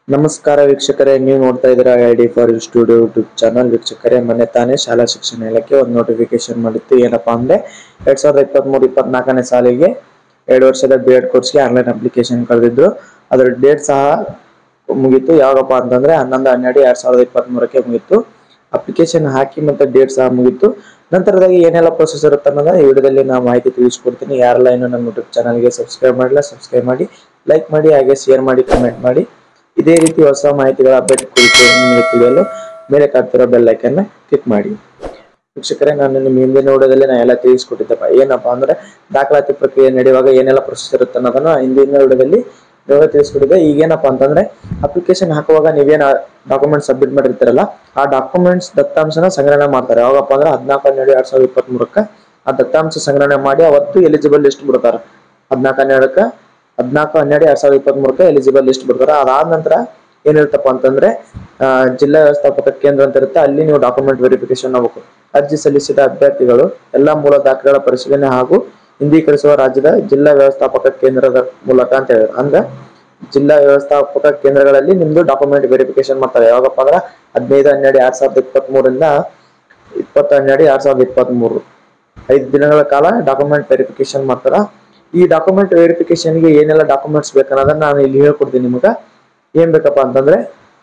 ನಮಸ್ಕಾರ ವೀಕ್ಷಕರೇ ನೀವು ನೋಡ್ತಾ ಇದ್ದೀರಾ I D for studio YouTube channel ವೀಕ್ಷಕರೇ ಮೊನ್ನೆ ತಾನೇ ಶಾಲಾ ಶಿಕ್ಷಣ ಇಲಾಖೆ ಒಂದು ನೋಟಿಫಿಕೇಶನ್ ಮಾಡಿತ್ತು ಏನಪ್ಪಾ ಅಂದ್ರೆ ಎರಡ್ ಸಾವಿರದ ಇಪ್ಪತ್ಮೂರು ಇಪ್ಪತ್ನಾಲ್ಕನೇ ಸಾಲಿಗೆ ಎರಡು ವರ್ಷದ ಬಿ ಎಡ್ ಕೋರ್ಸ್ಗೆ ಆನ್ಲೈನ್ ಅಪ್ಲಿಕೇಶನ್ ಕಳೆದಿದ್ರು ಅದರ ಡೇಟ್ ಸಹ ಮುಗೀತು ಯಾವಾಗಪ್ಪ ಅಂತಂದ್ರೆ ಹನ್ನೊಂದು ಹನ್ನೆರಡು ಎರಡ್ ಸಾವಿರದ ಇಪ್ಪತ್ತ್ ಮೂರಕ್ಕೆ ಮುಗೀತು ಅಪ್ಲಿಕೇಶನ್ ಹಾಕಿ ಮತ್ತೆ ಡೇಟ್ ಸಹ ಮುಗೀತು ನಂತರದಾಗಿ ಏನೆಲ್ಲ ಪ್ರೊಸೆಸ್ ಇರುತ್ತೆ ಅನ್ನೋದ ಈ ವಿಡಿಯೋದಲ್ಲಿ ನಾನು ಮಾಹಿತಿ ತಿಳಿಸ್ಕೊಡ್ತೀನಿ ಯಾರೆಲ್ಲ ಇನ್ನು ನಮ್ಮ ಯೂಟ್ಯೂಬ್ ಚಾನಲ್ಗೆ ಸಬ್ಸ್ಕ್ರೈಬ್ ಮಾಡಿಲ್ಲ ಸಬ್ಸ್ಕ್ರೈಬ್ ಮಾಡಿ ಲೈಕ್ ಮಾಡಿ ಹಾಗೆ ಶೇರ್ ಮಾಡಿ ಕಮೆಂಟ್ ಮಾಡಿ ಇದೇ ರೀತಿ ಹೊಸ ಮಾಹಿತಿಗಳ ಅಪ್ಡೇಟ್ ಕುರಿತು ನಿಮಗೆ ತಿಳಿಯಲು ಮೇಲೆ ಕಾಡ್ತಿರೋ ಬೆಲ್ ಐಕನ್ನ ಕ್ಲಿಕ್ ಮಾಡಿ ವೀಕ್ಷಕರೇ ನಾನು ನಿಮ್ಮ ಹಿಂದಿನ ವಿಡಿಯೋದಲ್ಲಿ ನಾನು ಎಲ್ಲ ತಿಳಿಸ್ಕೊಟ್ಟಿದ್ದಪ್ಪ ಏನಪ್ಪಾ ಅಂದ್ರೆ ದಾಖಲಾತಿ ಪ್ರಕ್ರಿಯೆ ನಡೆಯುವಾಗ ಏನೆಲ್ಲ ಪ್ರೊಸೆಸ್ ಇರುತ್ತೆ ಅನ್ನೋದನ್ನ ಹಿಂದಿನ ವಿಡಿಯೋದಲ್ಲಿ ಇವಾಗ ತಿಳಿಸ್ಕೊಟ್ಟಿದ್ದೆ ಈಗೇನಪ್ಪಾ ಅಂತಂದ್ರೆ ಅಪ್ಲಿಕೇಶನ್ ಹಾಕುವಾಗ ನೀವೇನು ಡಾಕ್ಯುಮೆಂಟ್ ಸಬ್ಮಿಟ್ ಮಾಡಿರ್ತೀರಲ್ಲ ಆ ಡಾಕ್ಯುಮೆಂಟ್ಸ್ ದತ್ತಾಂಶನ ಸಂಗ್ರಹಣೆ ಮಾಡ್ತಾರೆ ಯಾವಾಗಪ್ಪ ಅಂದ್ರೆ ಹದಿನಾಲ್ಕು ಹನ್ನೆರಡು ಎರಡ್ ಸಾವಿರದ ಇಪ್ಪತ್ತ್ ಮೂರಕ್ಕೆ ಆ ದತ್ತಾಂಶ ಸಂಗ್ರಹಣೆ ಮಾಡಿ ಅವತ್ತು ಎಲಿಜಿಬಲ್ ಲಿಸ್ಟ್ ಬಿಡ್ತಾರೆ ಹದಿನಾಲ್ಕು ಹನ್ನೆರಡಕ್ಕೆ ಹದಿನಾಲ್ಕು ಹನ್ನೆರಡು ಎರಡ್ ಸಾವಿರದ ಇಪ್ಪತ್ತ್ ಮೂರಕ್ಕೆ ಎಲಿಜಿಬಲ್ ಲಿಸ್ಟ್ ಬಿಡ್ತಾರೆ ಅದಾದ ನಂತರ ಏನಿರುತ್ತಪ್ಪ ಅಂತಂದ್ರೆ ಆ, ಜಿಲ್ಲಾ ವ್ಯವಸ್ಥಾಪಕ ಕೇಂದ್ರ ಅಂತ ಇರುತ್ತೆ ಅಲ್ಲಿ ನೀವು ಡಾಕ್ಯುಮೆಂಟ್ ವೆರಿಫಿಕೇಶನ್ ಆಗಬೇಕು ಅರ್ಜಿ ಸಲ್ಲಿಸಿದ ಅಭ್ಯರ್ಥಿಗಳು ಎಲ್ಲಾ ಮೂಲ ದಾಖಲೆಗಳ ಪರಿಶೀಲನೆ ಹಾಗೂ ಹಿಂದೀಕರಿಸುವ ರಾಜ್ಯದ ಜಿಲ್ಲಾ ವ್ಯವಸ್ಥಾಪಕ ಕೇಂದ್ರದ ಮೂಲಕ ಅಂತ ಹೇಳಿದ್ರು ಅಂದ್ರೆ ಜಿಲ್ಲಾ ವ್ಯವಸ್ಥಾಪಕ ಕೇಂದ್ರಗಳಲ್ಲಿ ನಿಮ್ದು ಡಾಕ್ಯುಮೆಂಟ್ ವೆರಿಫಿಕೇಶನ್ ಮಾಡ್ತಾರೆ ಯಾವಾಗಪ್ಪ ಅಂದ್ರೆ ಹದಿನೈದು ಹನ್ನೆರಡು ಎರಡ್ ಸಾವಿರದ ಇಪ್ಪತ್ತ್ ಮೂರಿಂದ ಇಪ್ಪತ್ತು ಹನ್ನೆರಡು ಎರಡ್ ಸಾವಿರದ ಇಪ್ಪತ್ತ್ ಮೂರು ಐದು ದಿನಗಳ ಕಾಲ ಡಾಕ್ಯುಮೆಂಟ್ ವೆರಿಫಿಕೇಶನ್ ಮಾಡ್ತಾರ ಈ ಡಾಕ್ಯುಮೆಂಟ್ ವೆರಿಫಿಕೇಶನ್ಗೆ ಏನೆಲ್ಲ ಡಾಕ್ಯುಮೆಂಟ್ಸ್ ಬೇಕನ್ನೋದನ್ನ ನಾನು ಇಲ್ಲಿ ಹೇಳ್ಕೊಡ್ತೀನಿ ನಿಮಗೆ ಏನ್ ಬೇಕಪ್ಪ ಅಂತಂದ್ರೆ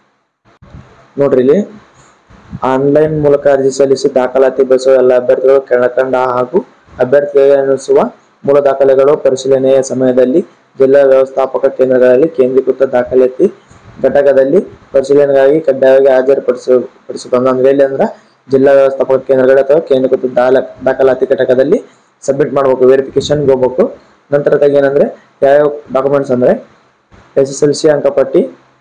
ನೋಡ್ರಿ ಇಲ್ಲಿ ಆನ್ಲೈನ್ ಮೂಲಕ ಅರ್ಜಿ ಸಲ್ಲಿಸಿ ದಾಖಲಾತಿ ಬಯಸುವ ಎಲ್ಲ ಅಭ್ಯರ್ಥಿಗಳು ಕೆಳಕಂಡ ಹಾಗೂ ಅಭ್ಯರ್ಥಿಗಳಿಗೆ ಅನುಸುವ ಮೂಲ ದಾಖಲೆಗಳು ಪರಿಶೀಲನೆಯ ಸಮಯದಲ್ಲಿ ಜಿಲ್ಲಾ ವ್ಯವಸ್ಥಾಪಕ ಕೇಂದ್ರಗಳಲ್ಲಿ ಕೇಂದ್ರೀಕೃತ ದಾಖಲಾತಿ ಘಟಕದಲ್ಲಿ ಪರಿಶೀಲನೆಗಾಗಿ ಕಡ್ಡಾಯವಾಗಿ ಹಾಜರುಪಡಿಸ ಪಡಿಸಬೇಕು ಅಂದ್ರೆ ಎಲ್ಲಿ ಅಂದ್ರೆ ಜಿಲ್ಲಾ ವ್ಯವಸ್ಥಾಪಕ ಕೇಂದ್ರಗಳು ಅಥವಾ ಕೇಂದ್ರೀಕೃತ ದಾಲ- ದಾಖಲಾತಿ ಘಟಕದಲ್ಲಿ ಸಬ್ಮಿಟ್ ಮಾಡ್ಬೇಕು ವೆರಿಫಿಕೇಶನ್ ಹೋಗ್ಬೇಕು ನಂತರದಾಗ ಏನಂದ್ರೆ ಯಾವ್ಯಾವ ಡಾಕ್ಯುಮೆಂಟ್ಸ್ ಅಂದ್ರೆ ಎಸ್ ಎಸ್ ಎಲ್ ಸಿ ಅಂಕಪಟ್ಟಿ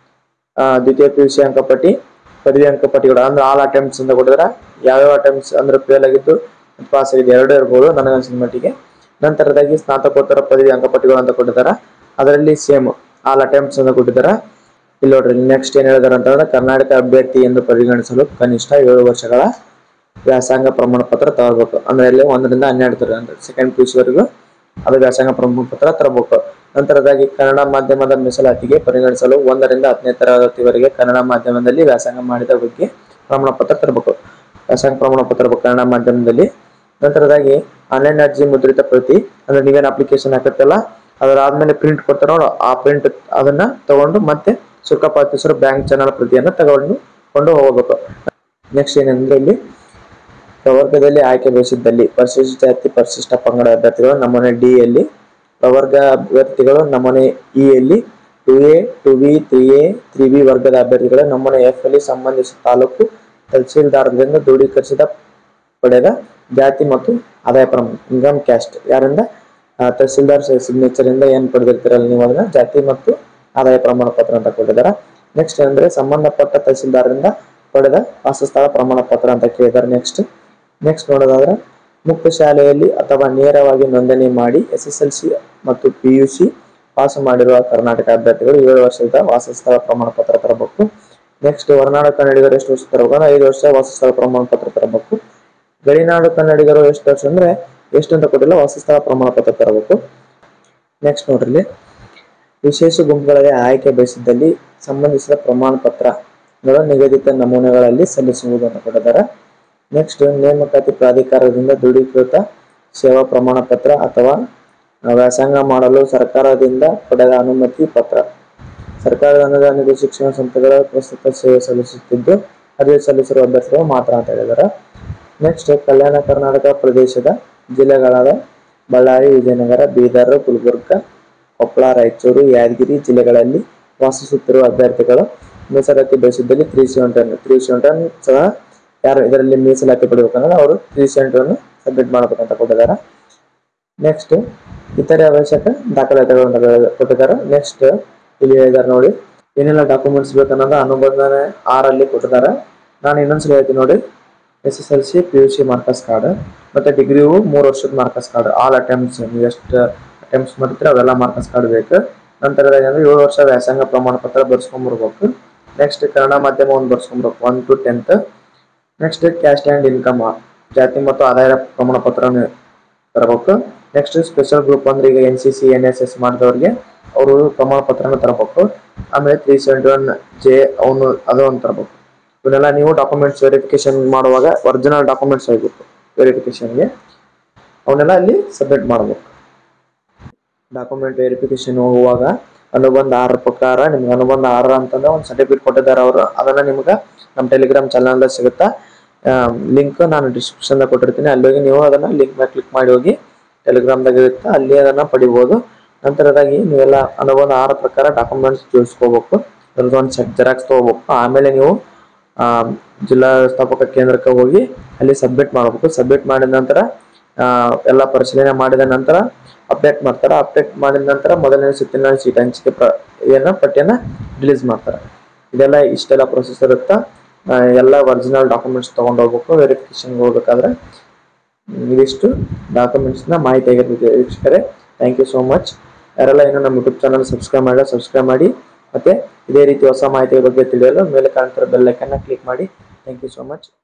ಆ, ದ್ವಿತೀಯ ಪಿ ಯು ಸಿ ಅಂಕಪಟ್ಟಿ ಪದವಿ ಅಂಕಪಟ್ಟಿಗಳು ಅಂದ್ರೆ ಆಲ್ ಅಟೆಂಪ್ಟ್ಸ್ ಅಂತ ಕೊಟ್ಟಿದ್ರೆ ಯಾವ್ಯಾವ ಅಟೆಂಪ್ಟ್ಸ್ ಅಂದ್ರೆ ಫೇಲ್ ಆಗಿದ್ದು ಪಾಸ್ ಆಗಿದೆ ಎರಡು ಇರ್ಬೋದು ನನಗನ್ಸಿದ ಮಟ್ಟಿಗೆ ನಂತರದಾಗಿ ಸ್ನಾತಕೋತ್ತರ ಪದವಿ ಅಂಕಪಟ್ಟಿಗಳು ಅಂತ ಕೊಟ್ಟಿದ್ದಾರೆ ಅದರಲ್ಲಿ ಸೇಮ್ ಆಲ್ ಅಟೆಂಪ್ಟ್ಸ್ ಅಂತ ಕೊಟ್ಟಿದ್ದಾರೆ ಇಲ್ಲಿ ನೋಡ್ರಿ ನೆಕ್ಸ್ಟ್ ಏನ್ ಹೇಳಿದಾರೆ ಅಂತಂದ್ರೆ ಕರ್ನಾಟಕ ಅಭ್ಯರ್ಥಿ ಎಂದು ಪರಿಗಣಿಸಲು ಕನಿಷ್ಠ ಏಳು ವರ್ಷಗಳ ವ್ಯಾಸಂಗ ಪ್ರಮಾಣ ಪತ್ರ ತಗೋಬೇಕು ಅಂದ್ರೆ ಇಲ್ಲಿ ಒಂದರಿಂದ ಹನ್ನೆರಡು ತರ ಅಂದ್ರೆ ಸೆಕೆಂಡ್ ಪಿ ಯು ಸಿ ವರೆಗೂ ಅದು ವ್ಯಾಸಂಗ ಪ್ರಮಾಣ ಪತ್ರ ತರಬೇಕು ನಂತರದಾಗಿ ಕನ್ನಡ ಮಾಧ್ಯಮದ ಮೀಸಲಾತಿಗೆ ಪರಿಗಣಿಸಲು ಒಂದರಿಂದ ಹತ್ತನೇ ತರಗತಿವರೆಗೆ ಕನ್ನಡ ಮಾಧ್ಯಮದಲ್ಲಿ ವ್ಯಾಸಂಗ ಮಾಡಿದ ಬಗ್ಗೆ ಪ್ರಮಾಣ ಪತ್ರ ತರಬೇಕು ವ್ಯಾಸಂಗ ಪ್ರಮಾಣ ಪತ್ರ ತರಬೇಕು ಕನ್ನಡ ಮಾಧ್ಯಮದಲ್ಲಿ ನಂತರದಾಗಿ ಆನ್ಲೈನ್ ಅರ್ಜಿ ಮುದ್ರಿತ ಪ್ರತಿ ಅಂದ್ರೆ ನೀವೇನು ಅಪ್ಲಿಕೇಶನ್ ಹಾಕತ್ತಲ್ಲ ಅದರಾದ್ಮೇಲೆ ಪ್ರಿಂಟ್ ಕೊಡ್ತಾರ ನೋಡು ಆ ಪ್ರಿಂಟ್ ಅದನ್ನ ತಗೊಂಡು ಮತ್ತೆ ಶುಲ್ಕ ಪಾವತಿಸಲು ಬ್ಯಾಂಕ್ ಚಾನಲ್ ಪ್ರತಿಯನ್ನ ತಗೊಂಡು ಕೊಂಡು ಹೋಗಬೇಕು ನೆಕ್ಸ್ಟ್ ಏನಂದ್ರೆ ಇಲ್ಲಿ ಪ್ರವರ್ಗದಲ್ಲಿ ಆಯ್ಕೆ ಬಯಸಿದ್ದಲ್ಲಿ ಪರಿಶಿಷ್ಟ ಜಾತಿ ಪರಿಶಿಷ್ಟ ಪಂಗಡ ಅಭ್ಯರ್ಥಿಗಳು ನಮೂನೆ ಡಿ ಯಲ್ಲಿ ಪ್ರವರ್ಗ ಅಭ್ಯರ್ಥಿಗಳು ನಮೂನೆ ಇ ಯಲ್ಲಿ two A two B three A three B ವರ್ಗದ ಅಭ್ಯರ್ಥಿಗಳು ನಮೂನೆ ಎಫ್ ಅಲ್ಲಿ ಸಂಬಂಧಿಸಿದ ತಾಲೂಕು ತಹಸೀಲ್ದಾರರಿಂದ ದೃಢೀಕರಿಸಿದ ಪಡೆದ ಜಾತಿ ಮತ್ತು ಆದಾಯ ಪ್ರಮಾಣ ಇನ್ಕಮ್ ಕ್ಯಾಸ್ಟ್ ಯಾರಿಂದ ಆ, ತಹಸೀಲ್ದಾರ್ ಸಿಗ್ನೇಚರ್ ಇಂದ ಏನ್ ಪಡೆದಿರ್ತೀರಲ್ಲ ನೀವು ಅದನ್ನ ಜಾತಿ ಮತ್ತು ಆದಾಯ ಪ್ರಮಾಣ ಪತ್ರ ಅಂತ ಕೊಟ್ಟಿದ್ದಾರೆ ನೆಕ್ಸ್ಟ್ ಅಂದ್ರೆ ಸಂಬಂಧಪಟ್ಟ ತಹಸೀಲ್ದಾರರಿಂದ ಪಡೆದ ವಾಸಸ್ಥಳ ಪ್ರಮಾಣ ಪತ್ರ ಅಂತ ಕೇಳಿದ್ದಾರೆ ನೆಕ್ಸ್ಟ್ ನೆಕ್ಸ್ಟ್ ನೋಡೋದಾದ್ರೆ ಮುಕ್ತ ಶಾಲೆಯಲ್ಲಿ ಅಥವಾ ನೇರವಾಗಿ ನೋಂದಣಿ ಮಾಡಿ ಎಸ್ ಎಸ್ ಎಲ್ ಸಿ ಮತ್ತು ಪಿ ಯು ಸಿ ಪಾಸ್ ಮಾಡಿರುವ ಕರ್ನಾಟಕ ಅಭ್ಯರ್ಥಿಗಳು ಏಳು ವರ್ಷದ ವಾಸಸ್ಥಳ ಪ್ರಮಾಣ ಪತ್ರ ತರಬೇಕು ನೆಕ್ಸ್ಟ್ ಹೊರನಾಡು ಕನ್ನಡಿಗರು ಎಷ್ಟು ವರ್ಷ ತರಬೇಕು ಅಂದ್ರೆ ಐದು ವರ್ಷ ವಾಸಸ್ಥಳ ಪ್ರಮಾಣ ಪತ್ರ ತರಬೇಕು ಗಡಿನಾಡು ಕನ್ನಡಿಗರು ಎಷ್ಟು ವರ್ಷ ಅಂದ್ರೆ ಎಷ್ಟು ಅಂತ ಕೊಟ್ಟಿಲ್ಲ ವಾಸಸ್ಥಳ ಪ್ರಮಾಣ ಪತ್ರ ತರಬೇಕು ನೆಕ್ಸ್ಟ್ ನೋಡ್ರಿ ಇಲ್ಲಿ. ವಿಶೇಷ ಗುಂಪುಗಳಿಗೆ ಆಯ್ಕೆ ಬಯಸಿದ್ದಲ್ಲಿ ಸಂಬಂಧಿಸಿದ ಪ್ರಮಾಣ ಪತ್ರಗಳ ನಿಗದಿತ ನಮೂನೆಗಳಲ್ಲಿ ಸಲ್ಲಿಸುವುದು ಅಂತ ಕೊಟ್ಟಿದ್ದಾರೆ ನೆಕ್ಸ್ಟ್ ನೇಮಕಾತಿ ಪ್ರಾಧಿಕಾರದಿಂದ ದೃಢೀಕೃತ ಸೇವಾ ಪ್ರಮಾಣ ಪತ್ರ ಅಥವಾ ವ್ಯಾಸಂಗ ಮಾಡಲು ಸರ್ಕಾರದಿಂದ ಪಡೆದ ಅನುಮತಿ ಪತ್ರ ಸರ್ಕಾರದ ಅನುದಾನಿತ ಶಿಕ್ಷಣ ಸಂಸ್ಥೆಗಳ ಪ್ರಸ್ತುತ ಸೇವೆ ಸಲ್ಲಿಸುತ್ತಿದ್ದು ಅರ್ಜಿ ಸಲ್ಲಿಸಿರುವ ಅಭ್ಯರ್ಥಿಗಳು ಮಾತ್ರ ಅಂತ ಹೇಳಿದ್ದಾರೆ ನೆಕ್ಸ್ಟ್ ಕಲ್ಯಾಣ ಕರ್ನಾಟಕ ಪ್ರದೇಶದ ಜಿಲ್ಲೆಗಳಾದ ಬಳ್ಳಾರಿ ವಿಜಯನಗರ ಬೀದರ್ ಗುಲ್ಬರ್ಗ ಕೊಪ್ಪಳ ರಾಯಚೂರು ಯಾದಗಿರಿ ಜಿಲ್ಲೆಗಳಲ್ಲಿ ವಾಸಿಸುತ್ತಿರುವ ಅಭ್ಯರ್ಥಿಗಳು ಮೀಸಲಾತಿ ಬಯಸಿದ್ದಲ್ಲಿ ತ್ರೀ ಸೆವೆಂಟನ್ ತ್ರೀ ಸೆವೆಂಟನ್ ಸಹ ಯಾರು ಇದರಲ್ಲಿ ಮೀಸಲಾತಿ ಪಡಿಬೇಕಂದ್ರೆ ಅವರು ತ್ರೀ ಸೆವೆಂಟನ್ ಸಬ್ಮಿಟ್ ಮಾಡಬೇಕಂತ ಕೊಟ್ಟಿದ್ದಾರೆ ನೆಕ್ಸ್ಟ್ ಇತರೆ ಅವಶ್ಯಕ ದಾಖಲಾತಿಗಳು ಅಂತ ಹೇಳಿ- ಕೊಟ್ಟಿದ್ದಾರೆ ನೆಕ್ಸ್ಟ್ ಇಲ್ಲಿ ಹೇಳಿದ್ದಾರೆ ನೋಡಿ ಏನೆಲ್ಲ ಡಾಕ್ಯುಮೆಂಟ್ಸ್ ಬೇಕನ್ನೋದು ಅನುಬಂಧನೆ ಆರಲ್ಲಿ ಕೊಟ್ಟಿದ್ದಾರೆ ನಾನು ಇನ್ನೊಂದ್ಸಲ ಹೇಳ್ತೀನಿ ನೋಡಿ S S L C P U C marks card ಮತ್ತೆ ಡಿಗ್ರಿವು ಮೂರು ವರ್ಷದ ಮಾರ್ಕಸ್ ಕಾರ್ಡ್ ಆಲ್ ಅಟೆಂಪ್ಟ್ಸ್ ನೀವು ಎಷ್ಟು ಅಟೆಂಪ್ಟ್ಸ್ ಮಾಡಿದ್ರೆ ಅವೆಲ್ಲ ಮಾರ್ಕಸ್ ಕಾರ್ಡ್ ಬೇಕು ನಂತರದಾಗ ಅಂದ್ರೆ ಏಳು ವರ್ಷ ವ್ಯಾಸಂಗ ಪ್ರಮಾಣ ಪತ್ರ ಬರ್ಸ್ಕೊಂಬರ್ಬೇಕು ನೆಕ್ಸ್ಟ್ ಕನ್ನಡ ಮಾಧ್ಯಮ ಒಂದು ಬರ್ಸ್ಕೊಂಬರ್ಬೇಕು one to tenth next caste and income ಜಾತಿ ಮತ್ತು ಆದಾಯ ಪ್ರಮಾಣ ಪತ್ರವನ್ನು ತರಬೇಕು ನೆಕ್ಸ್ಟ್ ಸ್ಪೆಷಲ್ ಗ್ರೂಪ್ ಅಂದ್ರೆ ಈಗ N C C N S S ಮಾಡಿದವ್ರಿಗೆ ಅವರು ಪ್ರಮಾಣ ಪತ್ರನ ತರಬೇಕು ಆಮೇಲೆ ತ್ರೀ ಸೆವೆಂಟಿ ಒನ್ ಜೆ ಅವನು ಅದನ್ನು ತರಬೇಕು ಇವನ್ನೆಲ್ಲ ನೀವು ಡಾಕ್ಯುಮೆಂಟ್ಸ್ ವೆರಿಫಿಕೇಶನ್ ಮಾಡುವಾಗ ಒರಿಜಿನಲ್ ಡಾಕ್ಯುಮೆಂಟ್ಸ್ ಹೋಗ್ಬೇಕು ವೆರಿಫಿಕೇಶನ್ಗೆ ಅವನ್ನೆಲ್ಲ ಅಲ್ಲಿ ಸಬ್ಮಿಟ್ ಮಾಡಬೇಕು ಡಾಕ್ಯುಮೆಂಟ್ ವೆರಿಫಿಕೇಶನ್ ಹೋಗುವಾಗ ಅನುಬಂಧ ಆರ ಪ್ರಕಾರ ನಿಮ್ಗೆ ಅನುಬಂಧ ಆರ ಅಂತಂದ್ರೆ ಒಂದು ಸರ್ಟಿಫಿಕೇಟ್ ಕೊಟ್ಟಿದ್ದಾರೆ ಅವರು ಅದನ್ನ ನಿಮ್ಗೆ ನಮ್ಮ ಟೆಲಿಗ್ರಾಮ್ ಚಾನಲ್ ಸಿಗುತ್ತಾ ಲಿಂಕ್ ನಾನು ಡಿಸ್ಕ್ರಿಪ್ಷನ್ ಕೊಟ್ಟಿರ್ತೀನಿ ಅಲ್ಲಿ ಹೋಗಿ ನೀವು ಅದನ್ನ ಲಿಂಕ್ ಮೇಲೆ ಕ್ಲಿಕ್ ಮಾಡಿ ಹೋಗಿ ಟೆಲಿಗ್ರಾಮ್ದಾಗ ಇರುತ್ತೆ ಅಲ್ಲಿ ಅದನ್ನ ಪಡಿಬೋದು ನಂತರದಾಗಿ ನೀವೆಲ್ಲ ಅನುಬಂಧ ಆರ ಪ್ರಕಾರ ಡಾಕ್ಯುಮೆಂಟ್ಸ್ ಜೋಡಿಸ್ಕೋಬೇಕು ಅದ್ರದ್ದು ಒಂದು ಚೆಕ್ ಜೆರಾಕ್ಸ್ ತಗೋಬೇಕು ಆಮೇಲೆ ನೀವು ಆ, ಜಿಲ್ಲಾ ವ್ಯವಸ್ಥಾಪಕ ಕೇಂದ್ರಕ್ಕೆ ಹೋಗಿ ಅಲ್ಲಿ ಸಬ್ಮಿಟ್ ಮಾಡಬೇಕು ಸಬ್ಮಿಟ್ ಮಾಡಿದ ನಂತರ ಆ, ಎಲ್ಲ ಪರಿಶೀಲನೆ ಮಾಡಿದ ನಂತರ ಅಪ್ಡೇಟ್ ಮಾಡ್ತಾರೆ ಅಪ್ಡೇಟ್ ಮಾಡಿದ ನಂತರ ಮೊದಲನೇ ಸುತ್ತಿನ ಸೀಟ್ ಹಂಚಿಕೆ ಪ್ರ ಏನ ಪಟ್ಟಿಯನ್ನ ರಿಲೀಸ್ ಮಾಡ್ತಾರೆ ಇದೆಲ್ಲ ಇಷ್ಟೆಲ್ಲ ಪ್ರೊಸೆಸ್ ಇರುತ್ತಾ ಆ, ಎಲ್ಲ ಒರಿಜಿನಲ್ ಡಾಕ್ಯುಮೆಂಟ್ಸ್ ತಗೊಂಡು ಹೋಗ್ಬೇಕು ವೆರಿಫಿಕೇಶನ್ಗೆ ಹೋಗ್ಬೇಕಾದ್ರೆ ಹ್ಮ್, ಇದಿಷ್ಟು ಡಾಕ್ಯುಮೆಂಟ್ಸ್ನ ಮಾಹಿತಿ ಆಗಿರ್ತದೆ ವೀಕ್ಷಕರೇ ಥ್ಯಾಂಕ್ ಯು ಸೋ ಮಚ್ ಯಾರೆಲ್ಲ ಇನ್ನೂ ನಮ್ಮ ಯೂಟ್ಯೂಬ್ ಚಾನಲ್ ಸಬ್ಸ್ಕ್ರೈಬ್ ಮಾಡಿಲ್ಲ ಸಬ್ಸ್ಕ್ರೈಬ್ ಮಾಡಿ ಮತ್ತೆ ಇದೇ ರೀತಿ ಹೊಸ ಮಾಹಿತಿ ಬಗ್ಗೆ ತಿಳಿಯಲು ಮೇಲೆ ಕಾಣ್ತಿರೋ ಬೆಲ್ ಐಕನ್ನ ಕ್ಲಿಕ್ ಮಾಡಿ ಥ್ಯಾಂಕ್ ಯು ಸೋ ಮಚ್